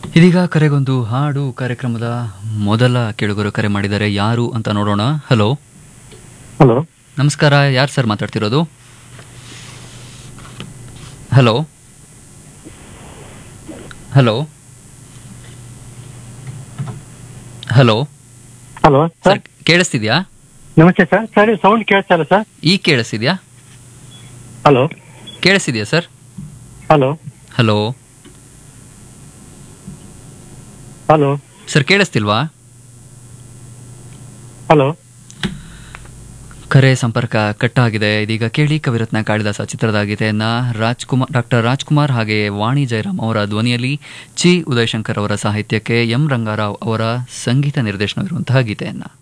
ಇದೀಗ ಕರೆಗೊಂದು ಹಾಡು ಕಾರ್ಯಕ್ರಮದ ಮೊದಲ ಕೇಳುಗರು ಕರೆ ಮಾಡಿದ್ದಾರೆ ಯಾರು ಅಂತ ನೋಡೋಣ ಹಲೋ ಹಲೋ ನಮಸ್ಕಾರ ಯಾರು ಸರ್ ಮಾತಾಡ್ತಿರೋದು hello hello hello hello sir sir ಕೇಳಿಸ್ತಿದ್ಯಾ ನಮಸ್ತೆ ಸರ್ ಸರ್ ಸೌಂಡ್ ಕೇಳ್ತಾ ಇಲ್ಲ ಸರ್ ಈಗ ಕೇಳಿಸ್ತಿದ್ಯಾ ಹಲೋ ಕೇಳಿಸ್ತಿದ್ಯಾ sir hello hello hello sir ಕೇಳಿಸ್ತಿಲ್ವಾ ಹಲೋ ಕರೆ ಸಂಪರ್ಕ ಕಟ್ಟಾಗಿದೆ ಇದೀಗ ಕೇಳಿ ಕವಿರತ್ನ ಕಾಳಿದಾಸ ಚಿತ್ರದ ಗೀತೆಯನ್ನ ರಾಜ್ಕುಮಾರ್ ಡಾಕ್ಟರ್ ರಾಜ್ಕುಮಾರ್ ಹಾಗೆ ವಾಣಿ ಜಯರಾಮ್ ಅವರ ಧ್ವನಿಯಲ್ಲಿ ಚಿ ಉದಯಶಂಕರ್ ಅವರ ಸಾಹಿತ್ಯಕ್ಕೆ ಎಂ ರಂಗಾರಾವ್ ಅವರ ಸಂಗೀತ ನಿರ್ದೇಶನವಿರುವಂತಹ ಗೀತೆಯನ್ನ